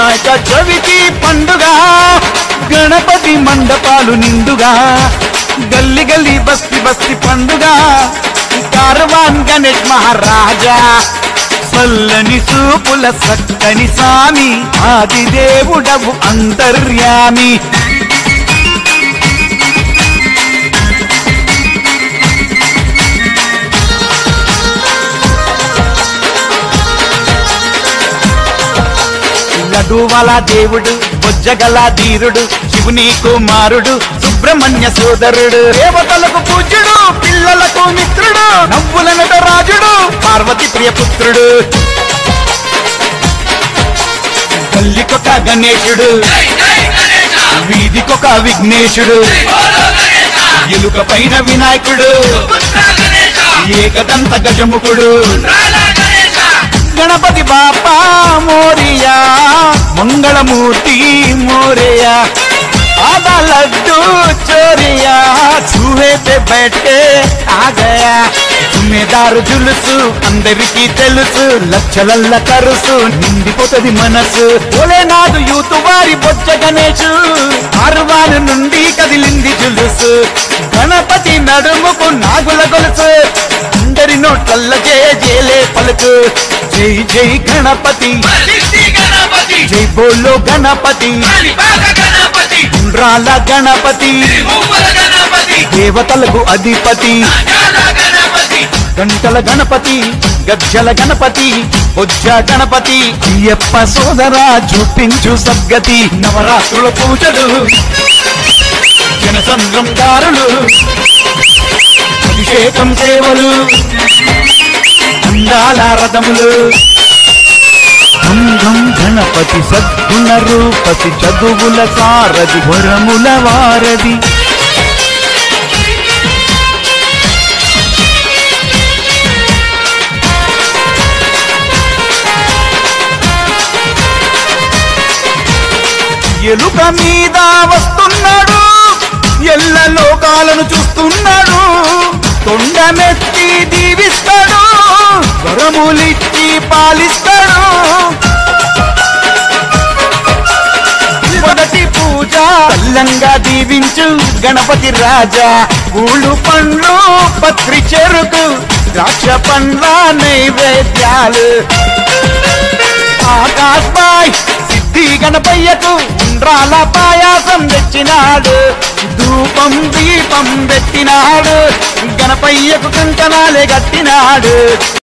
వినాయక చవితి పండుగ గణపతి మండపాలు నిండుగా గల్లి గల్లి బస్తి బస్తి పండుగ కార్వాన్ గణేష్ మహారాజా చల్లని చూపుల సక్కని సామి ఆది దేవుడవు అంతర్యామి లడువల దేవుడు బొజ్జగల ధీరుడు శివుని కుమారుడు సుబ్రహ్మణ్య సోదరుడు దేవతలకు పూజ్యుడు పిల్లలకు మిత్రుడు నవ్వుల నటరాజుడు పార్వతి ప్రియపుత్రుడు గల్లికొక గణేశుడు వీధికొక విఘ్నేశుడు ఎలుక పైన వినాయకుడు ఏకదంత గజముఖుడు గణపతి బాపా మోరియా మంగళమూర్తి మోరియా आधा लड्डू चोरिया चूहे पे बैठ के आ गया జుమ్మేదారు జులుసు అందరికీ తెలుసు లక్షలల్ల కరుసు నిండిపోతది మనసు ఓలేనాడు యూత్ వారి బొచ్చ గణేషు ఆరువారు నుండి కదిలింది జులుసు గణపతి నడుముకు నాగుల గొలుసు అందరి నోట్లల్ల జయ జయలే పలుకు జై జై గణపతి గణపతి జై బోలో గణపతి గణపతి ఉండ్రాల గణపతి గణపతి దేవతలకు అధిపతి గణపతి గంటల గణపతి గజ్జల గణపతి బొజ్జ గణపతి అయ్యప్ప సోదరా చూపించు సద్గతి నవరాత్రుల పూజలు జనసంద్రం దారులు అభిషేకం సేవలు అందాల రథములు ధం ధం గణపతి సద్గుణ రూపసి చదువుల సారథి వరముల వారధి ఎలుక మీద వస్తున్నాడు ఎల్ల లోకాలను చూస్తున్నాడు తొండమెత్తి దీవిస్తాడు వరములిచ్చి పాలిస్తాడు మొదటి పూజ అల్లంగా దీవించు గణపతి రాజా పూలు పండ్లు పత్రి చెరుకు ద్రాక్ష పండ్ల నైవేద్యాలు ఆకాశ్ బాయ్ సిద్ధి గణపయ్యకు ఉండ్రాల పాయాసం తెచ్చినాడు ధూపం దీపం పెట్టినాడు గణపయ్యకు కంకణాలే కట్టినాడు